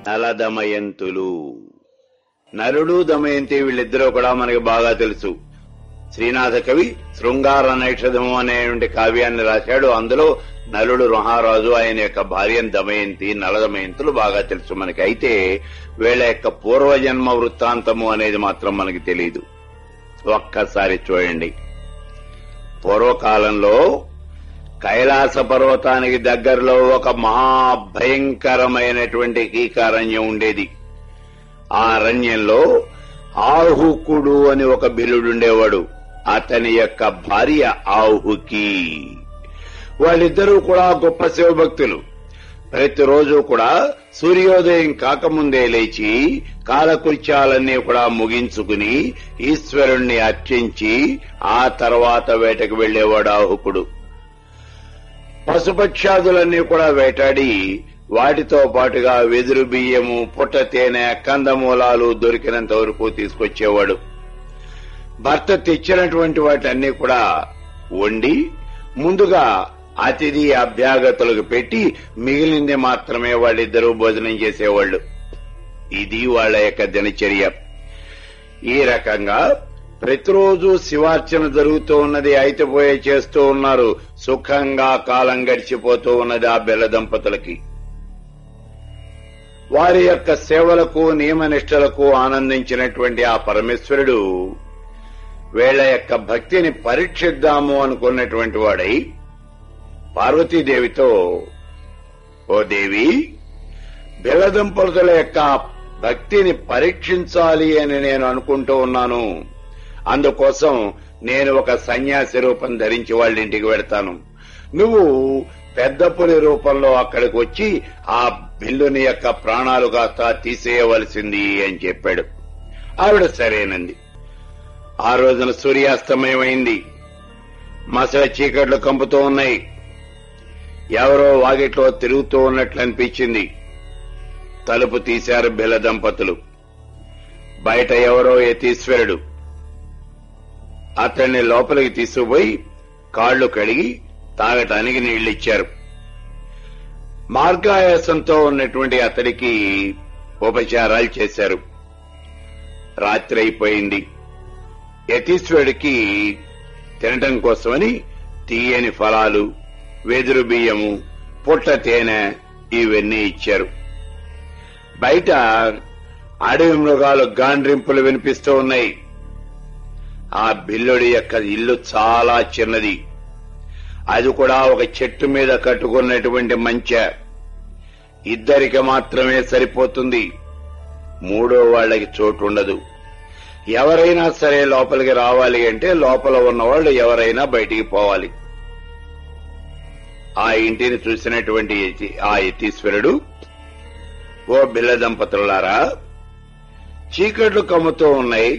నల దమయంతులు నలుడు దమయంతి వీళ్ళిద్దరూ కూడా మనకి బాగా తెలుసు శ్రీనాథ కవి శృంగార నైషధము అనేటువంటి కావ్యాన్ని రాశాడు అందులో నలుడు మహారాజు ఆయన యొక్క భార్యను దమయంతి నల దమయంతులు బాగా తెలుసు మనకి అయితే వీళ్ళ యొక్క పూర్వజన్మ వృత్తాంతము అనేది మాత్రం మనకి తెలియదు ఒక్కసారి చూడండి పూర్వకాలంలో కైలాస పర్వతానికి దగ్గరలో ఒక మహాభయంకరమైనటువంటి కీకారణ్యం ఉండేది ఆ అరణ్యంలో ఆహుకుడు అని ఒక బిల్లుడుండేవాడు అతని యొక్క భార్య ఆహుకి వాళ్ళిద్దరూ కూడా గొప్ప శివభక్తులు ప్రతిరోజు కూడా సూర్యోదయం కాకముందే లేచి కాలకృత్యాలన్నీ కూడా ముగించుకుని ఈశ్వరుణ్ణి అర్చించి ఆ తర్వాత వేటకు వెళ్లేవాడు ఆహుకుడు పశుపక్షాదులన్నీ కూడా వేటాడి వాటితో పాటుగా వెదురు బియ్యము పుట్ట తేనె కందమూలాలు దొరికినంత వరకు తీసుకొచ్చేవాడు భర్త తెచ్చినటువంటి వాటన్ని కూడా వండి ముందుగా అతిథి అభ్యాగతులకు పెట్టి మిగిలింది మాత్రమే వాళ్ళిద్దరూ భోజనం చేసేవాళ్లు ఇది వాళ్ళ యొక్క దినచర్య ఈ రకంగా ప్రతిరోజు శివార్చన జరుగుతూ ఉన్నది అయితపోయే చేస్తూ ఉన్నారు సుఖంగా కాలం గడిచిపోతూ ఉన్నది ఆ బెల్ల దంపతులకి వారి యొక్క సేవలకు నియమనిష్టలకు ఆనందించినటువంటి ఆ పరమేశ్వరుడు వీళ్ల యొక్క భక్తిని పరీక్షిద్దాము అనుకున్నటువంటి వాడై పార్వతీదేవితో ఓ దేవి బిల్లదంపతుల యొక్క భక్తిని పరీక్షించాలి అని నేను అనుకుంటూ ఉన్నాను అందుకోసం నేను ఒక సన్యాసి రూపం ధరించి వాళ్ళ ఇంటికి వెడతాను నువ్వు పెద్ద పులి రూపంలో అక్కడికి వచ్చి ఆ బిల్లుని యొక్క ప్రాణాలు కాస్త తీసేయవలసింది అని చెప్పాడు ఆవిడ సరేనంది ఆ రోజున సూర్యాస్తమయమైంది మసల చీకట్లు కంపుతూ ఉన్నాయి ఎవరో వాకిట్లో తిరుగుతూ ఉన్నట్లు అనిపించింది తలుపు తీశారు బిల్ల దంపతులు బయట ఎవరో యతీశ్వరుడు అతన్ని లోపలికి తీసుకుపోయి కాళ్లు కడిగి తాగటానికి నీళ్లిచ్చారు మార్గాయాసంతో ఉన్నటువంటి అతడికి ఉపచారాలు చేశారు రాత్రి అయిపోయింది యతీశ్వరుడికి తినటం కోసమని తీయని ఫలాలు వెదురు బియ్యము పుట్ట తేనె ఇవన్నీ ఇచ్చారు బయట అడవి మృగాలు గాండ్రింపులు వినిపిస్తూ ఉన్నాయి ఆ బిల్లుడి యొక్క ఇల్లు చాలా చిన్నది అది కూడా ఒక చెట్టు మీద కట్టుకున్నటువంటి మంచె ఇద్దరికి మాత్రమే సరిపోతుంది మూడో వాళ్ళకి చోటు ఉండదు ఎవరైనా సరే లోపలికి రావాలి అంటే లోపల ఉన్నవాళ్ళు ఎవరైనా బయటికి పోవాలి ఆ ఇంటిని చూసినటువంటి యతి- ఆ యతీశ్వరుడు ఓ బిల్ల దంపతులారా చీకట్లు కమ్ముతూ ఉన్నాయి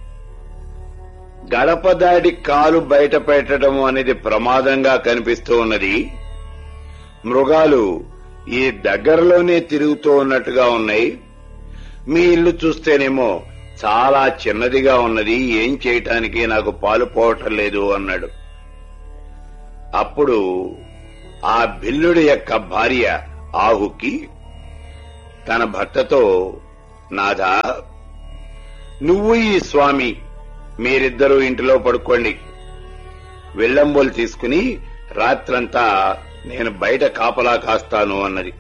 గడప దాటి కాలు బయట పెట్టడం అనేది ప్రమాదంగా కనిపిస్తూ ఉన్నది మృగాలు ఈ దగ్గరలోనే తిరుగుతూ ఉన్నట్టుగా ఉన్నాయి మీ ఇల్లు చూస్తేనేమో చాలా చిన్నదిగా ఉన్నది ఏం చేయటానికి నాకు పాలు పోవటం లేదు అన్నాడు అప్పుడు ఆ బిల్లుడి యొక్క భార్య ఆహుకి తన భర్తతో నాథా నువ్వు ఈ స్వామి మీరిద్దరూ ఇంటిలో పడుకోండి విల్లంబోలు తీసుకుని రాత్రంతా నేను బయట కాపలా కాస్తాను అన్నది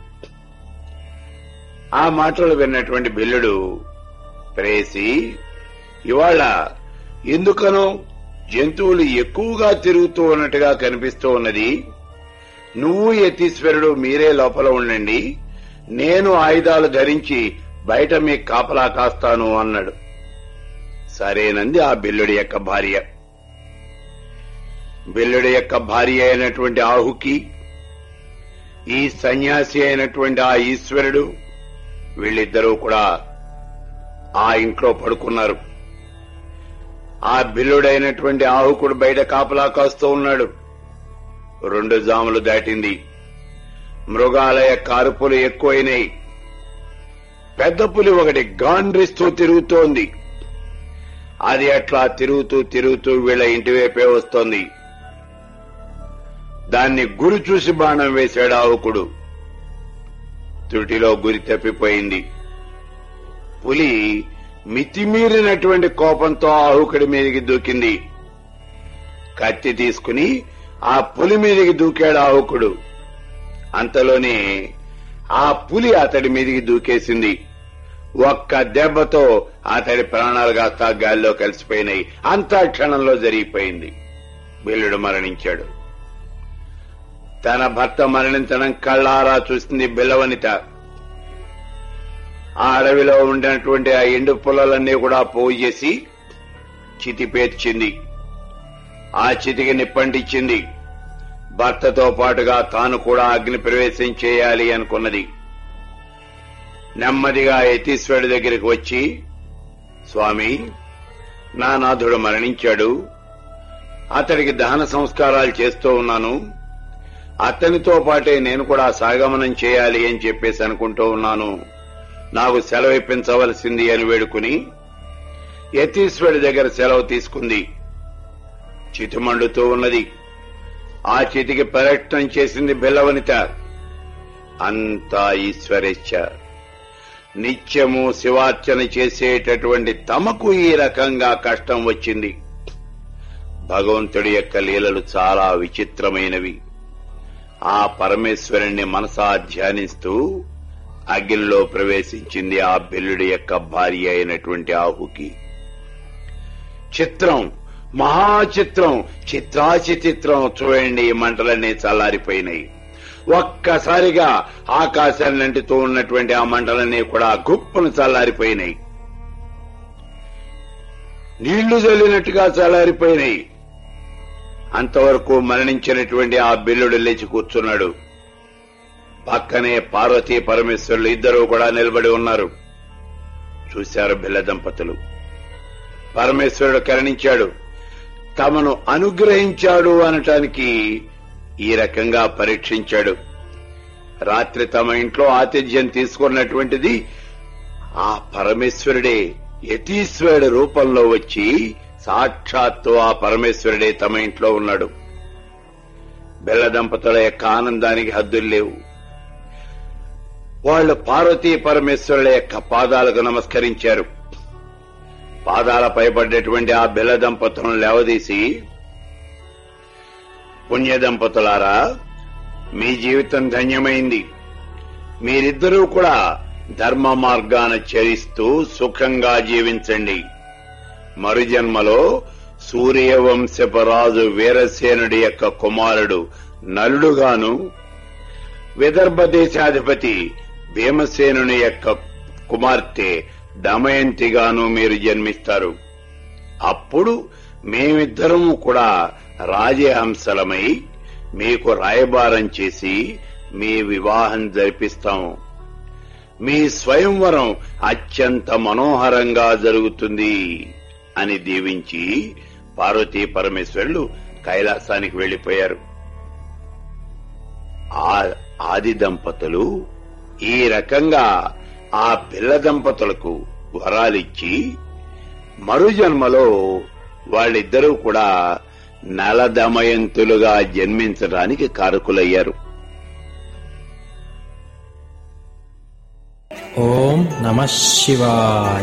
ఆ మాటలు విన్నటువంటి బిల్లుడు ప్రేసి ఇవాళ ఎందుకనో జంతువులు ఎక్కువగా తిరుగుతూ ఉన్నట్టుగా కనిపిస్తూ ఉన్నది నువ్వు యతీశ్వరుడు మీరే లోపల ఉండండి నేను ఆయుధాలు ధరించి బయట మీ కాపలా కాస్తాను అన్నాడు సరేనంది ఆ బిల్లుడి యొక్క భార్య బిల్లుడి యొక్క భార్య అయినటువంటి ఆహుకి ఈ సన్యాసి అయినటువంటి ఆ ఈశ్వరుడు వీళ్ళిద్దరూ కూడా ఆ ఇంట్లో పడుకున్నారు ఆ బిల్లుడైనటువంటి ఆహుకుడు బయట కాపలా కాస్తూ ఉన్నాడు రెండు జాములు దాటింది మృగాల యొక్క అరుపులు ఎక్కువైనాయి పెద్ద పులి ఒకటి గాండ్రిస్తూ తిరుగుతోంది అది అట్లా తిరుగుతూ తిరుగుతూ వీళ్ళ ఇంటి వైపే వస్తోంది దాన్ని గురి చూసి బాణం వేశాడు ఆవుకుడు త్రుటిలో గురి తప్పిపోయింది పులి మితిమీరినటువంటి కోపంతో ఆహుకుడి మీదకి దూకింది కత్తి తీసుకుని ఆ పులి మీదకి దూకాడు ఆహుకుడు అంతలోనే ఆ పులి అతడి మీదికి దూకేసింది ఒక్క దెబ్బతో అతడి ప్రాణాలు కాస్త గాల్లో కలిసిపోయినాయి అంతా క్షణంలో జరిగిపోయింది బిల్లుడు మరణించాడు తన భర్త మరణించడం కళ్ళారా చూసింది బిల్లవనిత ఆ అడవిలో ఉండినటువంటి ఆ ఎండు పొలాలన్నీ కూడా పోగు చేసి చితి పేర్చింది ఆ చితికి నిప్పంటించింది భర్తతో పాటుగా తాను కూడా అగ్ని ప్రవేశం చేయాలి అనుకున్నది నెమ్మదిగా యతీశ్వరుడి దగ్గరికి వచ్చి స్వామి నా నాథుడు మరణించాడు అతడికి దహన సంస్కారాలు చేస్తూ ఉన్నాను అతనితో పాటే నేను కూడా సాగమనం చేయాలి అని చెప్పేసి అనుకుంటూ ఉన్నాను నాకు సెలవు ఇప్పించవలసింది అని వేడుకుని యతీశ్వరుడి దగ్గర సెలవు తీసుకుంది చితి మండుతూ ఉన్నది ఆ చితికి పర్యటన చేసింది బిల్లవనిత అంతా ఈశ్వరేచ్ఛ నిత్యము శివార్చన చేసేటటువంటి తమకు ఈ రకంగా కష్టం వచ్చింది భగవంతుడి యొక్క లీలలు చాలా విచిత్రమైనవి ఆ పరమేశ్వరుణ్ణి మనసా ధ్యానిస్తూ అగ్నిలో ప్రవేశించింది ఆ బిల్లుడి యొక్క భార్య అయినటువంటి ఆహుకి చిత్రం మహాచిత్రం చిత్రాచి చిత్రం చూడండి ఈ మంటలన్నీ చల్లారిపోయినాయి ఒక్కసారిగా ఆకాశాన్ని అంటుతూ ఉన్నటువంటి ఆ మంటలన్నీ కూడా గుప్పును చల్లారిపోయినాయి నీళ్లు చల్లినట్టుగా చల్లారిపోయినాయి అంతవరకు మరణించినటువంటి ఆ బిల్లుడు లేచి కూర్చున్నాడు పక్కనే పార్వతీ పరమేశ్వరులు ఇద్దరూ కూడా నిలబడి ఉన్నారు చూశారు బిల్ల దంపతులు పరమేశ్వరుడు కరుణించాడు తమను అనుగ్రహించాడు అనటానికి ఈ రకంగా పరీక్షించాడు రాత్రి తమ ఇంట్లో ఆతిథ్యం తీసుకున్నటువంటిది ఆ పరమేశ్వరుడే యతీశ్వరుడి రూపంలో వచ్చి సాక్షాత్తు ఆ పరమేశ్వరుడే తమ ఇంట్లో ఉన్నాడు బెల్ల దంపతుల యొక్క ఆనందానికి హద్దులు లేవు వాళ్ళు పార్వతీ పరమేశ్వరుల యొక్క పాదాలకు నమస్కరించారు పాదాలపై పడ్డటువంటి ఆ బెల్ల దంపతులను లేవదీసి పుణ్య దంపతులారా మీ జీవితం ధన్యమైంది మీరిద్దరూ కూడా ధర్మ మార్గాన చరిస్తూ సుఖంగా జీవించండి మరుజన్మలో సూర్యవంశపు రాజు వీరసేనుడి యొక్క కుమారుడు నలుడుగాను విదర్భ దేశాధిపతి భీమసేనుని యొక్క కుమార్తె దమయంతిగాను మీరు జన్మిస్తారు అప్పుడు మేమిద్దరము కూడా రాజహంసలమై మీకు రాయబారం చేసి మీ వివాహం జరిపిస్తాము మీ స్వయంవరం అత్యంత మనోహరంగా జరుగుతుంది అని దీవించి పార్వతీ పరమేశ్వరులు కైలాసానికి వెళ్లిపోయారు ఆ ఆది దంపతులు ఈ రకంగా ఆ పిల్ల దంపతులకు వరాలిచ్చి మరుజన్మలో వాళ్ళిద్దరూ కూడా నలదమయంతులుగా జన్మించడానికి కారకులయ్యారు ఓం నమ శివాయ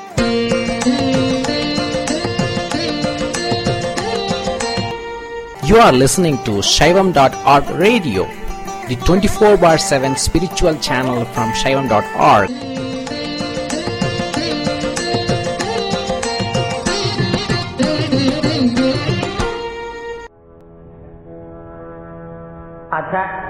You are listening to Shaivam.org radio, the 24 bar 7 spiritual channel from Shaivam.org. अथ